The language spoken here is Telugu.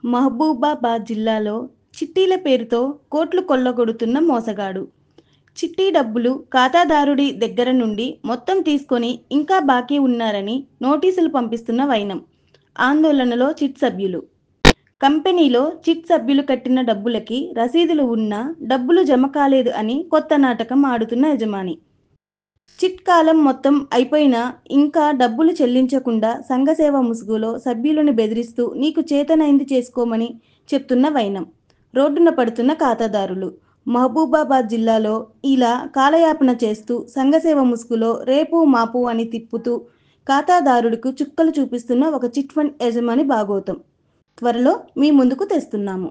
మహబూబాబాద్ జిల్లాలో చిట్టీల పేరుతో కోట్లు కొల్లగొడుతున్న మోసగాడు చిట్టి డబ్బులు ఖాతాదారుడి దగ్గర నుండి మొత్తం తీసుకొని ఇంకా బాకీ ఉన్నారని నోటీసులు పంపిస్తున్న వైనం ఆందోళనలో చిట్ సభ్యులు కంపెనీలో చిట్ సభ్యులు కట్టిన డబ్బులకి రసీదులు ఉన్నా డబ్బులు జమ కాలేదు అని కొత్త నాటకం ఆడుతున్న యజమాని చిట్ కాలం మొత్తం అయిపోయినా ఇంకా డబ్బులు చెల్లించకుండా సంఘసేవ ముసుగులో సభ్యులను బెదిరిస్తూ నీకు చేతనైంది చేసుకోమని చెప్తున్న వైనం రోడ్డున పడుతున్న ఖాతాదారులు మహబూబాబాద్ జిల్లాలో ఇలా కాలయాపన చేస్తూ సంఘసేవ ముసుగులో రేపు మాపు అని తిప్పుతూ ఖాతాదారుడికి చుక్కలు చూపిస్తున్న ఒక చిట్ ఫండ్ యజమాని బాగోతం త్వరలో మీ ముందుకు తెస్తున్నాము